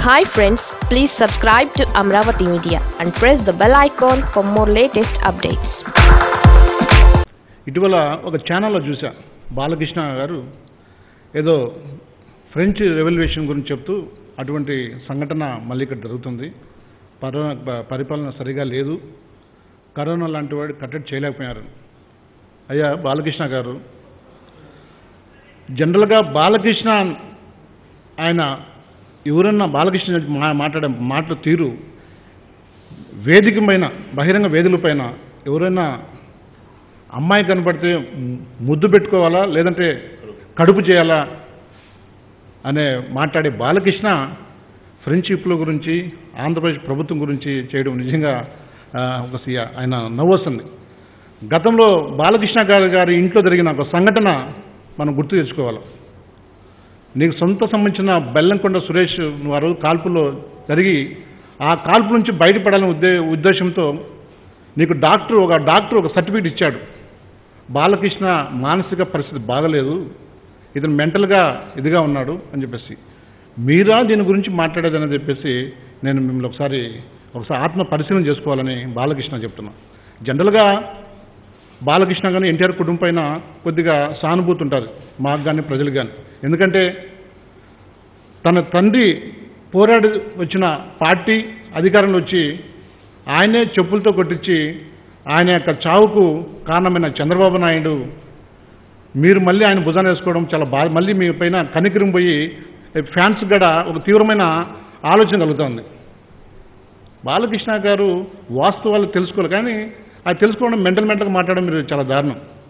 hi friends please subscribe to Amaravati media and press the bell icon for more latest updates ఇటీవల ఒక ఛానల్లో చూసా బాలకృష్ణ గారు ఏదో ఫ్రెంచ్ రెవల్యూషన్ గురించి చెప్తూ అటువంటి సంఘటన మళ్ళీ ఇక్కడ జరుగుతుంది పర ప- పరిపాలన సరిగా లేదు కరోనా లాంటి వాడు కట్టడి చేయలేకపోయారు అయ్యా బాలకృష్ణ గారు జనరల్గా బాలకృష్ణ ఆయన ఎవరన్నా బాలకృష్ణ మా మాట్లాడే మాటల తీరు వేదిక పైన బహిరంగ వేదికల పైన ఎవరైనా అమ్మాయి కనపడితే ముద్దు పెట్టుకోవాలా లేదంటే కడుపు చేయాలా అనే మాట్లాడే బాలకృష్ణ ఫ్రెంచ్ విప్లవ గురించి ఆంధ్రప్రదేశ్ ప్రభుత్వం గురించి చేయడం నిజంగా ఆ, ఒక సి- ఆయన నవ్వు వస్తుంది గతంలో బాలకృష్ణ గారి గారి ఇంట్లో జరిగిన ఒక సంఘటన మనం గుర్తు తెచ్చుకోవాలి నీకు సొంత సంబంధించిన బెల్లంకొండ సురేష్ నువ్వు ఆ రోజు కాల్పులో జరిగి ఆ కాల్పు నుంచి బయటపడాలనే ఉద్దే ఉద్దేశంతో నీకు డాక్టర్ ఒక డాక్టర్ ఒక సర్టిఫికేట్ ఇచ్చాడు బాలకృష్ణ మానసిక పరిస్థితి బాగలేదు ఇతను మెంటల్గా ఇదిగా ఉన్నాడు అని చెప్పేసి మీరా దీని గురించి మాట్లాడేదని చెప్పేసి నేను మిమ్మల్ని ఒకసారి ఒకసారి ఆత్మ పరిశీలన చేసుకోవాలని బాలకృష్ణ చెప్తున్నా జనరల్గా బాలకృష్ణ కానీ ఎన్టీఆర్ కుటుంబం పైన కొద్దిగా సానుభూతి ఉంటుంది మాకు కానీ ప్రజలకు కానీ ఎందుకంటే తన తండ్రి పోరాడి వచ్చిన పార్టీ అధికారంలో వచ్చి ఆయనే చెప్పులతో కొట్టించి ఆయన యొక్క చావుకు కారణమైన చంద్రబాబు నాయుడు మీరు మళ్ళీ ఆయన భుజాన వేసుకోవడం చాలా బాధ మళ్ళీ మీ పైన కనికిరం పోయి ఫ్యాన్స్ గడ ఒక తీవ్రమైన ఆలోచన కలుగుతుంది బాలకృష్ణ గారు వాస్తవాలు తెలుసుకోవాలి కానీ అది తెలుసుకోవడం మెంటల్ మెంటల్గా మాట్లాడడం మీరు చాలా దారుణం